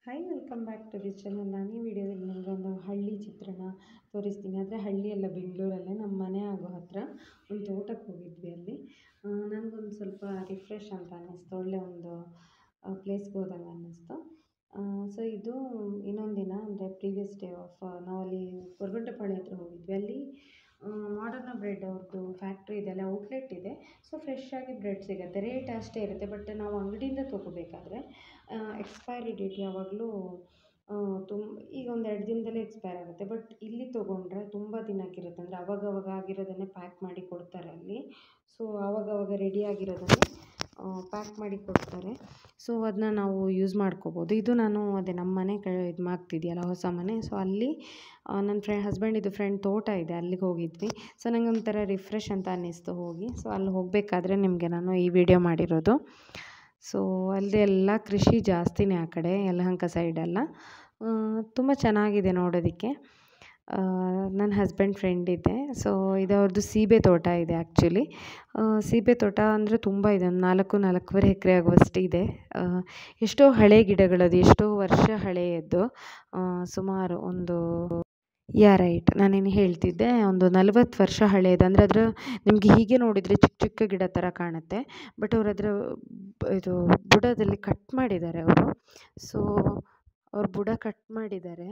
hi welcome back to the channel ನಾನು ಈ ವಿಡಿಯೋದಲ್ಲಿ ನಿಮಗೆ ಒಂದು ಹಳ್ಳಿ ಚಿತ್ರಣ ತೋರಿಸ್ತೀನಿ ಆದರೆ ಹಳ್ಳಿ ಅಲ್ಲ ಬೆಂಗಳೂರಲ್ಲೇ ನಮ್ಮ ಮನೆ ಆಗೋ ಹತ್ತಿರ ಒಂದು ತೋಟಕ್ಕೆ ಹೋಗಿದ್ವಿ ಅಲ್ಲಿ ನನಗೊಂದು ಸ್ವಲ್ಪ ರಿಫ್ರೆಶ್ ಅಂತ ಅನ್ನಿಸ್ತು ಒಳ್ಳೆ ಒಂದು ಪ್ಲೇಸ್ಗೆ ಹೋದಂಗೆ ಅನ್ನಿಸ್ತು ಸೊ ಇದು ಇನ್ನೊಂದು ದಿನ ಅಂದರೆ ಪ್ರೀವಿಯಸ್ ಡೇ ಆಫ್ ನಾವಲ್ಲಿ ಗೊರಗುಂಟೆಪಾಳ್ಯ ಹತ್ರ ಹೋಗಿದ್ವಿ ಅಲ್ಲಿ ಮಾಡರ್ನ ಬ್ರೆಡ್ ಅವ್ರದ್ದು ಫ್ಯಾಕ್ಟ್ರಿ ಇದೆ ಅಲ್ಲಿ ಔಟ್ಲೆಟ್ ಇದೆ ಸೊ ಫ್ರೆಶ್ ಆಗಿ ಬ್ರೆಡ್ ಸಿಗುತ್ತೆ ರೇಟ್ ಅಷ್ಟೇ ಇರುತ್ತೆ ಬಟ್ ನಾವು ಅಂಗಡಿಯಿಂದ ತೊಗೋಬೇಕಾದ್ರೆ ಎಕ್ಸ್ಪೈರಿ ಡೇಟ್ ಯಾವಾಗಲೂ ತುಂಬ ಈಗ ಒಂದು ಎರಡು ದಿನದಲ್ಲೇ ಎಕ್ಸ್ಪೈರ್ ಆಗುತ್ತೆ ಬಟ್ ಇಲ್ಲಿ ತೊಗೊಂಡ್ರೆ ತುಂಬ ದಿನಕ್ಕಿರುತ್ತೆ ಅಂದರೆ ಅವಾಗವಾಗ ಆಗಿರೋದನ್ನೇ ಪ್ಯಾಕ್ ಮಾಡಿ ಕೊಡ್ತಾರೆ ಅಲ್ಲಿ ಸೊ ಆವಾಗವಾಗ ರೆಡಿ ಆಗಿರೋದನ್ನೇ ಪ್ಯಾಕ್ ಮಾಡಿ ಕೊಡ್ತಾರೆ ಸೊ ಅದನ್ನ ನಾವು ಯೂಸ್ ಮಾಡ್ಕೋಬೋದು ಇದು ನಾನು ಅದೇ ನಮ್ಮ ಮನೆ ಕ ಇದು ಮಾಡ್ತಿದ್ಯಲ್ಲ ಹೊಸ ಮನೆ ಸೊ ಅಲ್ಲಿ ನನ್ನ ಫ್ರೆ ಹಸ್ಬೆಂಡಿದು ಫ್ರೆಂಡ್ ತೋಟ ಇದೆ ಅಲ್ಲಿಗೆ ಹೋಗಿದ್ವಿ ಸೊ ನನಗೆ ಒಂಥರ ರಿಫ್ರೆಶ್ ಅಂತ ಅನ್ನಿಸ್ತು ಹೋಗಿ ಸೊ ಅಲ್ಲಿ ಹೋಗಬೇಕಾದ್ರೆ ನಿಮಗೆ ನಾನು ಈ ವಿಡಿಯೋ ಮಾಡಿರೋದು ಸೊ ಅಲ್ಲಿ ಎಲ್ಲ ಕೃಷಿ ಜಾಸ್ತಿನೇ ಆ ಕಡೆ ಯಲಹಂಕ ಸೈಡೆಲ್ಲ ತುಂಬ ಚೆನ್ನಾಗಿದೆ ನೋಡೋದಕ್ಕೆ ನನ್ನ ಹಸ್ಬೆಂಡ್ ಫ್ರೆಂಡ್ ಇದೆ ಸೊ ಇದು ಅವ್ರದ್ದು ಸೀಬೆ ತೋಟ ಇದೆ ಆ್ಯಕ್ಚುಲಿ ಸೀಬೆ ತೋಟ ಅಂದರೆ ತುಂಬ ಇದೆ ಒಂದು ನಾಲ್ಕು ನಾಲ್ಕೂವರೆ ಎಕರೆ ಆಗುವಷ್ಟು ಇದೆ ಎಷ್ಟೋ ಹಳೆ ಗಿಡಗಳದು ಎಷ್ಟೋ ವರ್ಷ ಹಳೆಯದ್ದು ಸುಮಾರು ಒಂದು ಯಾ ರೈಟ್ ನಾನೇನು ಹೇಳ್ತಿದ್ದೆ ಒಂದು ನಲ್ವತ್ತು ವರ್ಷ ಹಳೇದು ಅಂದರೆ ಅದರ ನಿಮಗೆ ಹೀಗೆ ನೋಡಿದರೆ ಚಿಕ್ಕ ಚಿಕ್ಕ ಗಿಡ ಥರ ಕಾಣುತ್ತೆ ಬಟ್ ಅವ್ರು ಅದರ ಇದು ಬುಡದಲ್ಲಿ ಕಟ್ ಮಾಡಿದ್ದಾರೆ ಅವರು ಸೊ ಅವ್ರು ಬುಡ ಕಟ್ ಮಾಡಿದ್ದಾರೆ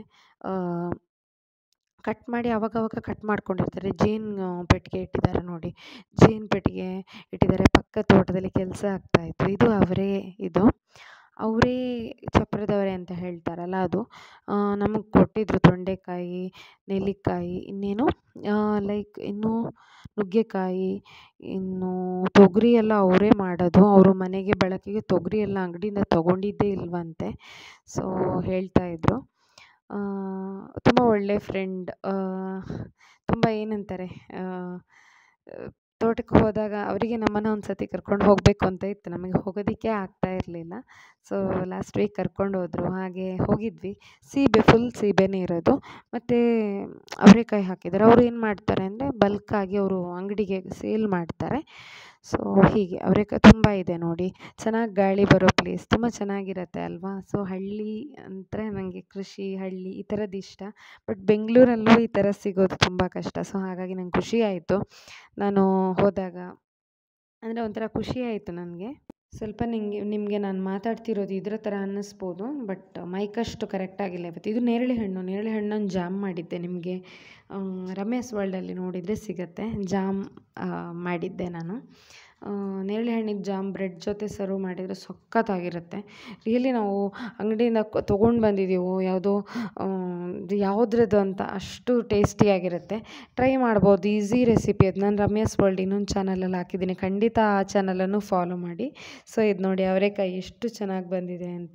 ಕಟ್ ಮಾಡಿ ಆವಾಗವಾಗ ಕಟ್ ಮಾಡ್ಕೊಂಡಿರ್ತಾರೆ ಜೇನು ಪೆಟ್ಟಿಗೆ ಇಟ್ಟಿದ್ದಾರೆ ನೋಡಿ ಜೇನು ಪೆಟ್ಟಿಗೆ ಇಟ್ಟಿದ್ದಾರೆ ಪಕ್ಕ ತೋಟದಲ್ಲಿ ಕೆಲಸ ಆಗ್ತಾಯಿತ್ತು ಇದು ಅವರೇ ಇದು ಅವರೇ ಚಪ್ರದವರೇ ಅಂತ ಹೇಳ್ತಾರಲ್ಲ ಅದು ನಮಗೆ ಕೊಟ್ಟಿದ್ದರು ತೊಂಡೆಕಾಯಿ ನೆಲ್ಲಿಕಾಯಿ ಇನ್ನೇನು ಲೈಕ್ ಇನ್ನೂ ನುಗ್ಗೆಕಾಯಿ ಇನ್ನು ತೊಗರಿ ಎಲ್ಲ ಅವರೇ ಮಾಡೋದು ಅವರು ಮನೆಗೆ ಬಳಕೆಗೆ ತೊಗರಿ ಎಲ್ಲ ಅಂಗಡಿಯಿಂದ ತೊಗೊಂಡಿದ್ದೇ ಇಲ್ಲವಂತೆ ಸೊ ಹೇಳ್ತಾಯಿದ್ರು ತುಂಬ ಒಳ್ಳೆಯ ಫ್ರೆಂಡ್ ತುಂಬ ಏನಂತಾರೆ ತೋಟಕ್ಕೆ ಹೋದಾಗ ಅವರಿಗೆ ನಮ್ಮನ್ನು ಒಂದು ಸತಿ ಕರ್ಕೊಂಡು ಹೋಗಬೇಕು ಅಂತ ಇತ್ತು ನಮಗೆ ಹೋಗೋದಕ್ಕೆ ಆಗ್ತಾ ಇರಲಿಲ್ಲ ಸೊ ಲಾಸ್ಟ್ ವೀಕ್ ಕರ್ಕೊಂಡು ಹೋದರು ಹಾಗೆ ಹೋಗಿದ್ವಿ ಸೀಬೆ ಫುಲ್ ಸೀಬೆನೇ ಇರೋದು ಮತ್ತು ಅವರೆಕಾಯಿ ಹಾಕಿದ್ದಾರೆ ಅವರು ಏನು ಮಾಡ್ತಾರೆ ಅಂದರೆ ಬಲ್ಕಾಗಿ ಅವರು ಅಂಗಡಿಗೆ ಸೇಲ್ ಮಾಡ್ತಾರೆ ಸೊ ಹೀಗೆ ಅವರೆಕಾಯಿ ತುಂಬ ಇದೆ ನೋಡಿ ಚೆನ್ನಾಗಿ ಗಾಳಿ ಬರೋ ಪ್ಲೇಸ್ ತುಂಬ ಚೆನ್ನಾಗಿರುತ್ತೆ ಅಲ್ವಾ ಸೊ ಹಳ್ಳಿ ಅಂದರೆ ನನಗೆ ಕೃಷಿ ಹಳ್ಳಿ ಈ ಥರದ್ದು ಇಷ್ಟ ಬಟ್ ಬೆಂಗಳೂರಲ್ಲೂ ಈ ಥರ ಸಿಗೋದು ತುಂಬ ಕಷ್ಟ ಸೊ ಹಾಗಾಗಿ ನಂಗೆ ಖುಷಿ ಆಯಿತು ನಾನು ಹೋದಾಗ ಅಂದರೆ ಒಂಥರ ಖುಷಿ ಆಯಿತು ನನಗೆ ಸ್ವಲ್ಪ ನಿಮಗೆ ನಿಮಗೆ ನಾನು ಮಾತಾಡ್ತಿರೋದು ಇದರ ಥರ ಅನ್ನಿಸ್ಬೋದು ಬಟ್ ಮೈಕಷ್ಟು ಕರೆಕ್ಟಾಗಿಲ್ಲ ಇವತ್ತು ಇದು ನೇರಳೆ ಹಣ್ಣು ನೇರಳೆ ಹಣ್ಣನ್ನು ಜಾಮ್ ಮಾಡಿದ್ದೆ ನಿಮಗೆ ರಮೇಶ್ ವರ್ಲ್ಡಲ್ಲಿ ನೋಡಿದರೆ ಸಿಗುತ್ತೆ ಜಾಮ್ ಮಾಡಿದ್ದೆ ನಾನು ನೇರಳೆ ಹಣ್ಣಿನ ಜಾಮ್ ಬ್ರೆಡ್ ಜೊತೆ ಸರ್ವ್ ಮಾಡಿದರೆ ಸಖತ್ತಾಗಿರುತ್ತೆ ರಿಯಲಿ ನಾವು ಅಂಗಡಿಯಿಂದ ತೊಗೊಂಡು ಬಂದಿದ್ದೀವೋ ಯಾವುದೋ ಯಾವುದ್ರದ್ದು ಅಂತ ಅಷ್ಟು ಟೇಸ್ಟಿಯಾಗಿರುತ್ತೆ ಟ್ರೈ ಮಾಡ್ಬೋದು ಈಸಿ ರೆಸಿಪಿ ಅದು ನಾನು ರಮ್ಯಾಸ್ ವರ್ಲ್ಡ್ ಇನ್ನೊಂದು ಚಾನಲಲ್ಲಿ ಹಾಕಿದ್ದೀನಿ ಖಂಡಿತ ಆ ಚಾನಲನ್ನು ಫಾಲೋ ಮಾಡಿ ಸೊ ಇದು ನೋಡಿ ಅವರೆಕಾಯಿ ಎಷ್ಟು ಚೆನ್ನಾಗಿ ಬಂದಿದೆ ಅಂತ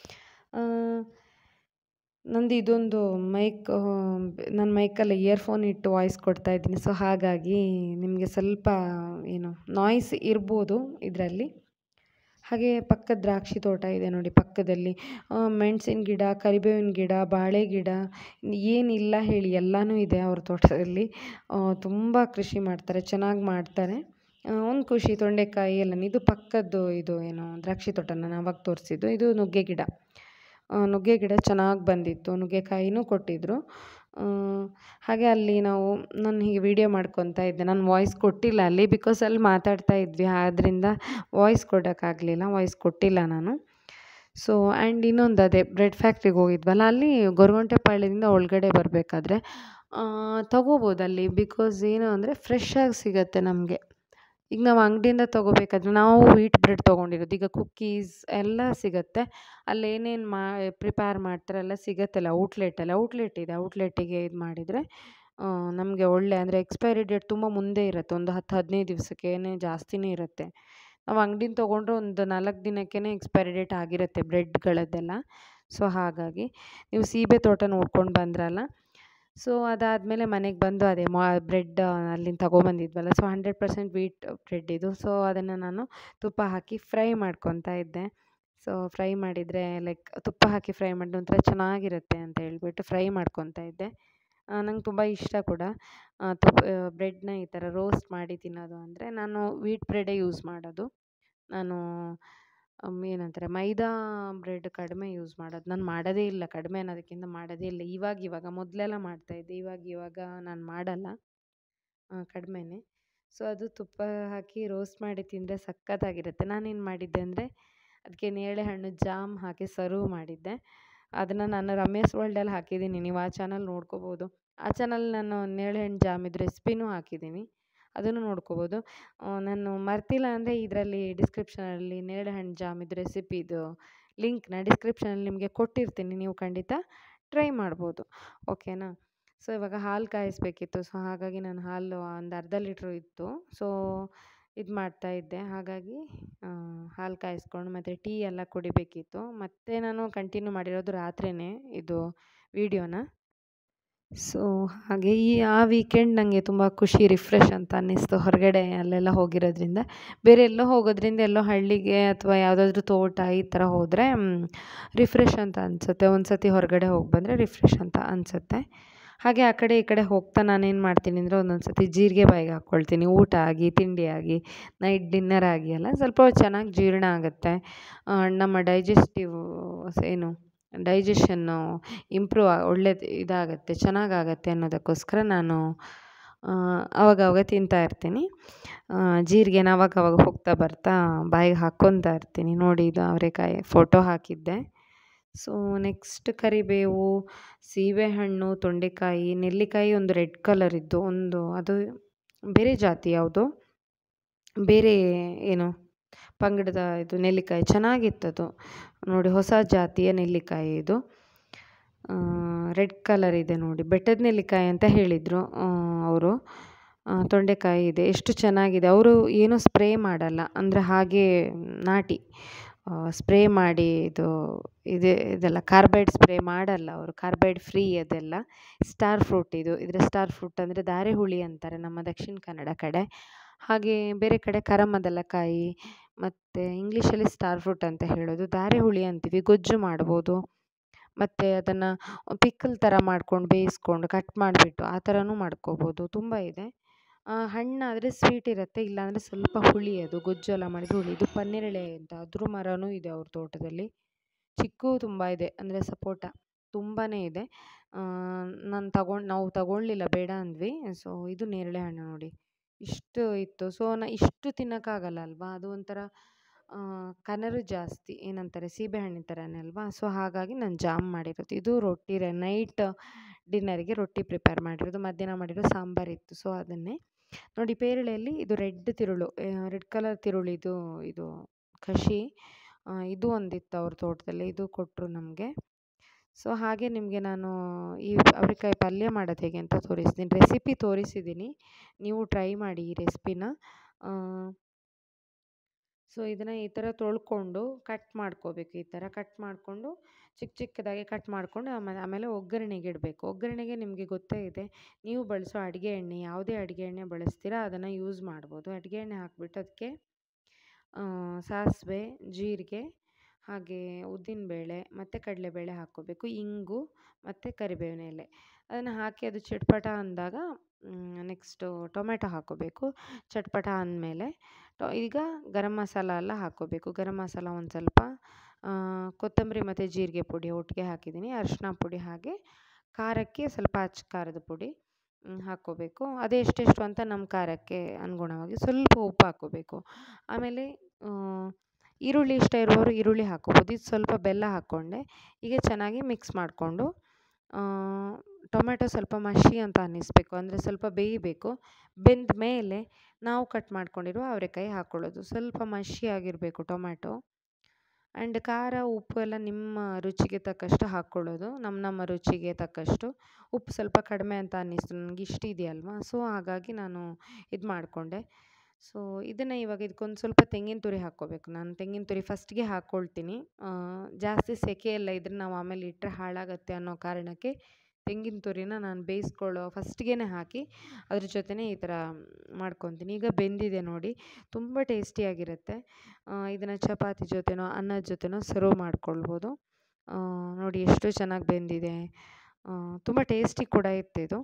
ನಂದು ಇದೊಂದು ಮೈಕ್ ನನ್ನ ಮೈಕಲ್ಲಿ ಇಯರ್ಫೋನ್ ಇಟ್ಟು ವಾಯ್ಸ್ ಕೊಡ್ತಾ ಇದ್ದೀನಿ ಸೊ ಹಾಗಾಗಿ ನಿಮಗೆ ಸ್ವಲ್ಪ ಏನು ನಾಯ್ಸ್ ಇರ್ಬೋದು ಇದರಲ್ಲಿ ಹಾಗೆ ಪಕ್ಕದ ದ್ರಾಕ್ಷಿ ತೋಟ ಇದೆ ನೋಡಿ ಪಕ್ಕದಲ್ಲಿ ಮೆಣಸಿನ ಗಿಡ ಕರಿಬೇವಿನ ಗಿಡ ಬಾಳೆ ಗಿಡ ಏನಿಲ್ಲ ಹೇಳಿ ಎಲ್ಲನೂ ಇದೆ ಅವ್ರ ತೋಟದಲ್ಲಿ ತುಂಬ ಕೃಷಿ ಮಾಡ್ತಾರೆ ಚೆನ್ನಾಗಿ ಮಾಡ್ತಾರೆ ಒಂದು ಖುಷಿ ತೊಂಡೆಕಾಯಿ ಎಲ್ಲ ಇದು ಪಕ್ಕದ್ದು ಇದು ಏನು ದ್ರಾಕ್ಷಿ ತೋಟ ನಾನು ಆವಾಗ ತೋರಿಸಿದ್ದು ಇದು ನುಗ್ಗೆ ಗಿಡ ನುಗ್ಗೆ ಗಿಡ ಚೆನ್ನಾಗಿ ಬಂದಿತ್ತು ನುಗ್ಗೆಕಾಯಿನೂ ಕೊಟ್ಟಿದ್ದರು ಹಾಗೆ ಅಲ್ಲಿ ನಾವು ನಾನು ಹೀಗೆ ವೀಡಿಯೋ ಮಾಡ್ಕೊತಾ ಇದ್ದೆ ನಾನು ವಾಯ್ಸ್ ಕೊಟ್ಟಿಲ್ಲ ಅಲ್ಲಿ ಬಿಕಾಸ್ ಅಲ್ಲಿ ಮಾತಾಡ್ತಾ ಇದ್ವಿ ಆದ್ದರಿಂದ ವಾಯ್ಸ್ ಕೊಡೋಕ್ಕಾಗಲಿಲ್ಲ ವಾಯ್ಸ್ ಕೊಟ್ಟಿಲ್ಲ ನಾನು ಸೊ ಆ್ಯಂಡ್ ಇನ್ನೊಂದು ಅದೇ ಬ್ರೆಡ್ ಫ್ಯಾಕ್ಟ್ರಿಗೆ ಹೋಗಿದ್ವಲ್ಲ ಅಲ್ಲಿ ಗೊರಗುಂಟೆಪಾಳ್ಯದಿಂದ ಒಳಗಡೆ ಬರಬೇಕಾದ್ರೆ ತೊಗೋಬೋದು ಅಲ್ಲಿ ಬಿಕಾಸ್ ಏನು ಅಂದರೆ ಫ್ರೆಶ್ಶಾಗಿ ಸಿಗುತ್ತೆ ನಮಗೆ ಈಗ ನಾವು ಅಂಗಡಿಯಿಂದ ತೊಗೋಬೇಕಾದ್ರೆ ನಾವು ವೀಟ್ ಬ್ರೆಡ್ ತೊಗೊಂಡಿರೋದು ಈಗ ಕುಕ್ಕೀಸ್ ಎಲ್ಲ ಸಿಗುತ್ತೆ ಅಲ್ಲಿ ಏನೇನು ಮಾ ಪ್ರಿಪೇರ್ ಮಾಡ್ತಾರೆ ಎಲ್ಲ ಸಿಗುತ್ತಲ್ಲ ಔಟ್ಲೆಟಲ್ಲಿ ಔಟ್ಲೆಟ್ ಇದೆ ಔಟ್ಲೆಟ್ಟಿಗೆ ಇದು ಮಾಡಿದರೆ ನಮಗೆ ಒಳ್ಳೆ ಅಂದರೆ ಎಕ್ಸ್ಪೈರಿ ಡೇಟ್ ತುಂಬ ಮುಂದೆ ಇರುತ್ತೆ ಒಂದು ಹತ್ತು ಹದಿನೈದು ದಿವಸಕ್ಕೇನೆ ಜಾಸ್ತಿನೇ ಇರುತ್ತೆ ನಾವು ಅಂಗಡಿಯಿಂದ ತೊಗೊಂಡ್ರೆ ಒಂದು ನಾಲ್ಕು ದಿನಕ್ಕೇ ಎಕ್ಸ್ಪೈರಿ ಡೇಟ್ ಆಗಿರುತ್ತೆ ಬ್ರೆಡ್ಗಳದ್ದೆಲ್ಲ ಸೊ ಹಾಗಾಗಿ ನೀವು ಸೀಬೆ ತೋಟ ನೋಡ್ಕೊಂಡು ಬಂದ್ರಲ್ಲ ಸೊ ಅದಾದಮೇಲೆ ಮನೆಗೆ ಬಂದು ಅದೇ ಮಾ ಬ್ರೆಡ್ ಅಲ್ಲಿಂದ ತೊಗೊಂಬಂದಿದ್ವಲ್ಲ so hundred percent wheat bread ಇದು ಸೊ ಅದನ್ನು ನಾನು ತುಪ್ಪ ಹಾಕಿ ಫ್ರೈ ಮಾಡ್ಕೊತಾ ಇದ್ದೆ ಸೊ ಫ್ರೈ ಮಾಡಿದರೆ ಲೈಕ್ ತುಪ್ಪ ಹಾಕಿ ಫ್ರೈ ಮಾಡಿದ್ರೆ ಒಂಥರ ಚೆನ್ನಾಗಿರುತ್ತೆ ಅಂತ ಹೇಳ್ಬಿಟ್ಟು ಫ್ರೈ ಮಾಡ್ಕೊತಾ ಇದ್ದೆ ನಂಗೆ ತುಂಬ ಇಷ್ಟ ಕೂಡ ತುಪ್ಪ ಬ್ರೆಡ್ನ ಈ ಥರ ರೋಸ್ಟ್ ಮಾಡಿ ತಿನ್ನೋದು ಅಂದರೆ ನಾನು ವೀಟ್ ಬ್ರೆಡ್ಡೇ ಯೂಸ್ ಮಾಡೋದು ನಾನು ಏನಂತಾರೆ ಮೈದಾ ಬ್ರೆಡ್ ಕಡಿಮೆ ಯೂಸ್ ಮಾಡೋದು ನಾನು ಮಾಡೋದೇ ಇಲ್ಲ ಕಡಿಮೆ ಅನ್ನೋದಕ್ಕಿಂತ ಮಾಡೋದೇ ಇಲ್ಲ ಇವಾಗ ಇವಾಗ ಮೊದಲೆಲ್ಲ ಮಾಡ್ತಾಯಿದ್ದೆ ಇವಾಗ ಇವಾಗ ನಾನು ಮಾಡಲ್ಲ ಕಡಿಮೆನೇ ಸೊ ಅದು ತುಪ್ಪ ಹಾಕಿ ರೋಸ್ಟ್ ಮಾಡಿ ತಿಂದರೆ ಸಖತ್ತಾಗಿರುತ್ತೆ ನಾನೇನು ಮಾಡಿದ್ದೆ ಅಂದರೆ ಅದಕ್ಕೆ ನೇರಳೆಹಣ್ಣು ಜಾಮ್ ಹಾಕಿ ಸರ್ವ್ ಮಾಡಿದ್ದೆ ಅದನ್ನು ನಾನು ರಮೇಶ್ ವರ್ಲ್ಡಲ್ಲಿ ಹಾಕಿದ್ದೀನಿ ನೀವು ಆ ಚಾನಲ್ ನೋಡ್ಕೋಬೋದು ಆ ಚಾನಲ್ ನಾನು ನೇರಳೆಹಣ್ಣು ಜಾಮಿದ್ದು ರೆಸಿಪಿನೂ ಹಾಕಿದ್ದೀನಿ ಅದನ್ನು ನೋಡ್ಕೋಬೋದು ನಾನು ಮರ್ತಿಲ್ಲ ಅಂದರೆ ಇದರಲ್ಲಿ ಡಿಸ್ಕ್ರಿಪ್ಷನಲ್ಲಿ ನೇರಳೆಹಣ್ಣು ಜಾಮಿದ್ದು ರೆಸಿಪಿದು ಲಿಂಕ್ನ ಡಿಸ್ಕ್ರಿಪ್ಷನಲ್ಲಿ ನಿಮಗೆ ಕೊಟ್ಟಿರ್ತೀನಿ ನೀವು ಖಂಡಿತ ಟ್ರೈ ಮಾಡ್ಬೋದು ಓಕೆನಾ ಸೊ ಇವಾಗ ಹಾಲು ಕಾಯಿಸಬೇಕಿತ್ತು ಸೊ ಹಾಗಾಗಿ ನಾನು ಹಾಲು ಒಂದು ಅರ್ಧ ಲೀಟ್ರು ಇತ್ತು ಸೊ ಇದು ಮಾಡ್ತಾಯಿದ್ದೆ ಹಾಗಾಗಿ ಹಾಲು ಕಾಯಿಸ್ಕೊಂಡು ಮತ್ತು ಟೀ ಎಲ್ಲ ಕುಡಿಬೇಕಿತ್ತು ಮತ್ತು ನಾನು ಕಂಟಿನ್ಯೂ ಮಾಡಿರೋದು ರಾತ್ರಿಯೇ ಇದು ವೀಡಿಯೋನ ಸೊ ಹಾಗೆ ಈ ಆ ವೀಕೆಂಡ್ ನನಗೆ ತುಂಬ ಖುಷಿ ರಿಫ್ರೆಶ್ ಅಂತ ಅನ್ನಿಸ್ತು ಹೊರಗಡೆ ಅಲ್ಲೆಲ್ಲ ಹೋಗಿರೋದ್ರಿಂದ ಬೇರೆ ಎಲ್ಲೋ ಹೋಗೋದ್ರಿಂದ ಎಲ್ಲೋ ಹಳ್ಳಿಗೆ ಅಥವಾ ಯಾವುದಾದ್ರೂ ತೋಟ ಈ ಥರ ಹೋದರೆ ರಿಫ್ರೆಶ್ ಅಂತ ಅನಿಸುತ್ತೆ ಒಂದು ಸತಿ ಹೊರಗಡೆ ಹೋಗಿ ಬಂದರೆ ರಿಫ್ರೆಶ್ ಅಂತ ಅನಿಸುತ್ತೆ ಹಾಗೆ ಆ ಕಡೆ ಈ ಕಡೆ ಹೋಗ್ತಾ ನಾನೇನು ಮಾಡ್ತೀನಿ ಅಂದರೆ ಒಂದೊಂದು ಸತಿ ಜೀರಿಗೆ ಬಾಯಿಗೆ ಹಾಕ್ಕೊಳ್ತೀನಿ ಊಟ ಆಗಿ ತಿಂಡಿ ಆಗಿ ನೈಟ್ ಡಿನ್ನರ್ ಆಗಿ ಎಲ್ಲ ಸ್ವಲ್ಪ ಚೆನ್ನಾಗಿ ಜೀರ್ಣ ಆಗುತ್ತೆ ನಮ್ಮ ಡೈಜೆಸ್ಟಿವ್ ಏನು ಡೈಜೆಷನ್ನು ಇಂಪ್ರೂವ್ ಒಳ್ಳೇದು ಇದಾಗುತ್ತೆ ಚೆನ್ನಾಗಾಗತ್ತೆ ಅನ್ನೋದಕ್ಕೋಸ್ಕರ ನಾನು ಆವಾಗವಾಗ ತಿಂತಾ ಇರ್ತೀನಿ ಜೀರಿಗೆನ ಆವಾಗವಾಗ ಹೋಗ್ತಾ ಬರ್ತಾ ಬಾಯಿಗೆ ಹಾಕ್ಕೊತಾ ಇರ್ತೀನಿ ನೋಡಿ ಇದು ಅವರೆಕಾಯಿ ಫೋಟೋ ಹಾಕಿದ್ದೆ ಸೊ ನೆಕ್ಸ್ಟ್ ಕರಿಬೇವು ಸೀಬೆಹಣ್ಣು ತೊಂಡೆಕಾಯಿ ನೆಲ್ಲಿಕಾಯಿ ಒಂದು ರೆಡ್ ಕಲರ್ ಇದ್ದು ಒಂದು ಅದು ಬೇರೆ ಜಾತಿ ಯಾವುದು ಬೇರೆ ಏನು ಪಂಗಡದ ಇದು ನೆಲ್ಲಿಕಾಯಿ ಚೆನ್ನಾಗಿತ್ತದು ನೋಡಿ ಹೊಸ ಜಾತಿಯ ನೆಲ್ಲಿಕಾಯಿ ಇದು ರೆಡ್ ಕಲರ್ ಇದೆ ನೋಡಿ ಬೆಟ್ಟದ ನೆಲ್ಲಿಕಾಯಿ ಅಂತ ಹೇಳಿದರು ಅವರು ತೊಂಡೆಕಾಯಿ ಇದೆ ಎಷ್ಟು ಚೆನ್ನಾಗಿದೆ ಅವರು ಏನೂ ಸ್ಪ್ರೇ ಮಾಡಲ್ಲ ಅಂದರೆ ಹಾಗೆ ನಾಟಿ ಸ್ಪ್ರೇ ಮಾಡಿ ಇದು ಇದೆ ಇದೆಲ್ಲ ಕಾರ್ಬೈಡ್ ಸ್ಪ್ರೇ ಮಾಡಲ್ಲ ಅವರು ಕಾರ್ಬೈಡ್ ಫ್ರೀ ಅದೆಲ್ಲ ಸ್ಟಾರ್ ಫ್ರೂಟ್ ಇದು ಇದರ ಸ್ಟಾರ್ ಫ್ರೂಟ್ ಅಂದರೆ ದಾರೆ ಹುಳಿ ಅಂತಾರೆ ನಮ್ಮ ದಕ್ಷಿಣ ಕನ್ನಡ ಕಡೆ ಹಾಗೆ ಬೇರೆ ಕಡೆ ಕರಮದಲಕಾಯಿ ಮತ್ತು ಇಂಗ್ಲೀಷಲ್ಲಿ ಸ್ಟಾರ್ ಫ್ರೂಟ್ ಅಂತ ಹೇಳೋದು ದಾರೆ ಹುಳಿ ಅಂತೀವಿ ಗೊಜ್ಜು ಮಾಡ್ಬೋದು ಮತ್ತು ಅದನ್ನು ಪಿಕ್ಕಲ್ ಥರ ಮಾಡ್ಕೊಂಡು ಬೇಯಿಸ್ಕೊಂಡು ಕಟ್ ಮಾಡಿಬಿಟ್ಟು ಆ ಥರನೂ ಮಾಡ್ಕೋಬೋದು ತುಂಬ ಇದೆ ಹಣ್ಣಾದರೆ ಸ್ವೀಟ್ ಇರುತ್ತೆ ಇಲ್ಲಾಂದರೆ ಸ್ವಲ್ಪ ಹುಳಿ ಅದು ಗೊಜ್ಜು ಎಲ್ಲ ಮಾಡಿದರೆ ಹುಳಿ ಇದು ಪನ್ನೇರಳೆ ಅಂತ ಅದ್ರ ಮರವೂ ಇದೆ ಅವ್ರ ತೋಟದಲ್ಲಿ ಚಿಕ್ಕು ತುಂಬ ಇದೆ ಅಂದರೆ ಸಪೋಟ ತುಂಬಾ ಇದೆ ನಾನು ತಗೊಂಡು ನಾವು ತಗೊಳ್ಳಿಲ್ಲ ಬೇಡ ಅಂದ್ವಿ ಸೊ ಇದು ನೇರಳೆ ಹಣ್ಣು ನೋಡಿ ಇಷ್ಟು ಇತ್ತು ಸೊ ನಾ ಇಷ್ಟು ತಿನ್ನೋಕ್ಕಾಗಲ್ಲ ಅಲ್ವಾ ಅದು ಒಂಥರ ಕನರು ಜಾಸ್ತಿ ಏನಂತಾರೆ ಸೀಬೆಹಣ್ಣಿನ ಥರನೇ ಅಲ್ವಾ ಸೊ ಹಾಗಾಗಿ ನಾನು ಜಾಮ್ ಮಾಡಿರೋದು ಇದು ರೊಟ್ಟಿ ನೈಟ್ ಡಿನ್ನರಿಗೆ ರೊಟ್ಟಿ ಪ್ರಿಪೇರ್ ಮಾಡಿರೋದು ಮಧ್ಯಾಹ್ನ ಮಾಡಿರೋ ಸಾಂಬಾರಿತ್ತು ಸೊ ಅದನ್ನೇ ನೋಡಿ ಪೇರಳೆಯಲ್ಲಿ ಇದು ರೆಡ್ ತಿರುಳು ರೆಡ್ ಕಲರ್ ತಿರುಳಿದು ಇದು ಕಷಿ ಇದು ಒಂದಿತ್ತು ಅವ್ರ ತೋಟದಲ್ಲಿ ಇದು ಕೊಟ್ಟರು ನಮಗೆ ಸೊ ಹಾಗೆ ನಿಮಗೆ ನಾನು ಈ ಅವರೆಕಾಯಿ ಪಲ್ಯ ಮಾಡೋದು ಹೇಗೆ ಅಂತ ತೋರಿಸ್ತೀನಿ ರೆಸಿಪಿ ತೋರಿಸಿದ್ದೀನಿ ನೀವು ಟ್ರೈ ಮಾಡಿ ಈ ರೆಸಿಪಿನ ಸೊ ಇದನ್ನು ಈ ಥರ ತೊಳ್ಕೊಂಡು ಕಟ್ ಮಾಡ್ಕೋಬೇಕು ಈ ಥರ ಕಟ್ ಮಾಡಿಕೊಂಡು ಚಿಕ್ಕ ಚಿಕ್ಕದಾಗಿ ಕಟ್ ಮಾಡಿಕೊಂಡು ಆಮೇಲೆ ಆಮೇಲೆ ಒಗ್ಗರಣೆಗೆ ಇಡಬೇಕು ಒಗ್ಗರಣೆಗೆ ನಿಮಗೆ ಗೊತ್ತೇ ಇದೆ ನೀವು ಬಳಸೋ ಅಡುಗೆ ಎಣ್ಣೆ ಯಾವುದೇ ಅಡುಗೆ ಎಣ್ಣೆ ಬಳಸ್ತೀರಾ ಅದನ್ನು ಯೂಸ್ ಮಾಡ್ಬೋದು ಅಡುಗೆ ಎಣ್ಣೆ ಹಾಕ್ಬಿಟ್ಟು ಅದಕ್ಕೆ ಸಾಸಿವೆ ಜೀರಿಗೆ ಹಾಗೆ ಉದ್ದಿನಬೇಳೆ ಮತ್ತು ಕಡಲೆಬೇಳೆ ಹಾಕ್ಕೋಬೇಕು ಇಂಗು ಮತ್ತು ಕರಿಬೇವಿನ ಎಲೆ ಅದನ್ನು ಹಾಕಿ ಅದು ಚಟ್ಪಟ ಅಂದಾಗ ನೆಕ್ಸ್ಟು ಟೊಮೆಟೊ ಹಾಕ್ಕೋಬೇಕು ಚಟ್ಪಟ ಅಂದಮೇಲೆ ಟೊ ಈಗ ಗರಂ ಮಸಾಲ ಎಲ್ಲ ಹಾಕ್ಕೋಬೇಕು ಗರಂ ಮಸಾಲ ಒಂದು ಸ್ವಲ್ಪ ಕೊತ್ತಂಬರಿ ಮತ್ತು ಜೀರಿಗೆ ಪುಡಿ ಒಟ್ಟಿಗೆ ಹಾಕಿದ್ದೀನಿ ಅರಿಶಿನ ಪುಡಿ ಹಾಗೆ ಖಾರಕ್ಕೆ ಸ್ವಲ್ಪ ಅಚ್ಚ ಖಾರದ ಪುಡಿ ಹಾಕ್ಕೋಬೇಕು ಅದು ಎಷ್ಟೆಷ್ಟು ಅಂತ ನಮ್ಮ ಖಾರಕ್ಕೆ ಅನುಗುಣವಾಗಿ ಸ್ವಲ್ಪ ಉಪ್ಪು ಹಾಕ್ಕೋಬೇಕು ಆಮೇಲೆ ಈರುಳ್ಳಿ ಇಷ್ಟ ಇರುವವರು ಈರುಳ್ಳಿ ಹಾಕ್ಕೋಬೋದು ಇದು ಸ್ವಲ್ಪ ಬೆಲ್ಲ ಹಾಕ್ಕೊಂಡೆ ಹೀಗೆ ಚೆನ್ನಾಗಿ ಮಿಕ್ಸ್ ಮಾಡಿಕೊಂಡು ಟೊಮೆಟೊ ಸ್ವಲ್ಪ ಮಷಿ ಅಂತ ಅನ್ನಿಸ್ಬೇಕು ಅಂದರೆ ಸ್ವಲ್ಪ ಬೇಯಬೇಕು ಬೆಂದ ಮೇಲೆ ನಾವು ಕಟ್ ಮಾಡ್ಕೊಂಡಿರೋ ಅವರೆಕಾಯಿ ಹಾಕ್ಕೊಳ್ಳೋದು ಸ್ವಲ್ಪ ಮಷಿ ಆಗಿರಬೇಕು ಟೊಮ್ಯಾಟೊ ಆ್ಯಂಡ್ ಖಾರ ಉಪ್ಪು ಎಲ್ಲ ನಿಮ್ಮ ರುಚಿಗೆ ತಕ್ಕಷ್ಟು ಹಾಕ್ಕೊಳ್ಳೋದು ನಮ್ಮ ನಮ್ಮ ರುಚಿಗೆ ತಕ್ಕಷ್ಟು ಉಪ್ಪು ಸ್ವಲ್ಪ ಕಡಿಮೆ ಅಂತ ಅನ್ನಿಸ್ತು ನನಗೆ ಇಷ್ಟ ಇದೆಯಲ್ವಾ ಸೊ ಹಾಗಾಗಿ ನಾನು ಇದು ಮಾಡಿಕೊಂಡೆ ಸೊ ಇದನ್ನು ಇವಾಗ ಇದಕ್ಕೊಂದು ಸ್ವಲ್ಪ ತೆಂಗಿನ ತುರಿ ಹಾಕ್ಕೋಬೇಕು ನಾನು ತೆಂಗಿನ ತುರಿ ಫಸ್ಟ್ಗೆ ಹಾಕ್ಕೊಳ್ತೀನಿ ಜಾಸ್ತಿ ಸೆಕೆ ಎಲ್ಲ ಇದ್ರೆ ನಾವು ಆಮೇಲೆ ಇಟ್ಟರೆ ಹಾಳಾಗತ್ತೆ ಅನ್ನೋ ಕಾರಣಕ್ಕೆ ತೆಂಗಿನ ತುರಿನ ನಾನು ಬೇಯಿಸ್ಕೊಳ್ಳೋ ಫಸ್ಟ್ಗೆ ಹಾಕಿ ಅದ್ರ ಜೊತೆನೇ ಈ ಥರ ಮಾಡ್ಕೊತೀನಿ ಈಗ ಬೆಂದಿದೆ ನೋಡಿ ತುಂಬ ಟೇಸ್ಟಿಯಾಗಿರುತ್ತೆ ಇದನ್ನು ಚಪಾತಿ ಜೊತೆನೋ ಅನ್ನದ ಜೊತೆನೋ ಸರ್ವ್ ಮಾಡ್ಕೊಳ್ಬೋದು ನೋಡಿ ಎಷ್ಟು ಚೆನ್ನಾಗಿ ಬೆಂದಿದೆ ತುಂಬ ಟೇಸ್ಟಿ ಕೂಡ ಇತ್ತು ಇದು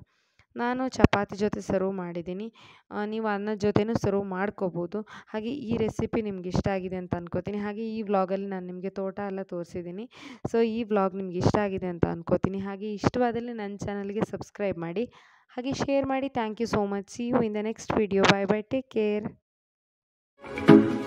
ನಾನು ಚಪಾತಿ ಜೊತೆ ಸರ್ವ್ ಮಾಡಿದ್ದೀನಿ ನೀವು ಅನ್ನದ ಜೊತೆನೂ ಸರ್ವ್ ಮಾಡ್ಕೋಬೋದು ಹಾಗೆ ಈ ರೆಸಿಪಿ ನಿಮ್ಗೆ ಇಷ್ಟ ಆಗಿದೆ ಅಂತ ಅನ್ಕೋತೀನಿ ಹಾಗೆ ಈ ವ್ಲಾಗಲ್ಲಿ ನಾನು ನಿಮಗೆ ತೋಟ ಎಲ್ಲ ತೋರಿಸಿದ್ದೀನಿ ಸೊ ಈ ವ್ಲಾಗ್ ನಿಮ್ಗೆ ಇಷ್ಟ ಆಗಿದೆ ಅಂತ ಅನ್ಕೋತೀನಿ ಹಾಗೆ ಇಷ್ಟವಾದಲ್ಲಿ ನನ್ನ ಚಾನಲ್ಗೆ ಸಬ್ಸ್ಕ್ರೈಬ್ ಮಾಡಿ ಹಾಗೆ ಶೇರ್ ಮಾಡಿ thank you so much see you in the next video bye bye take care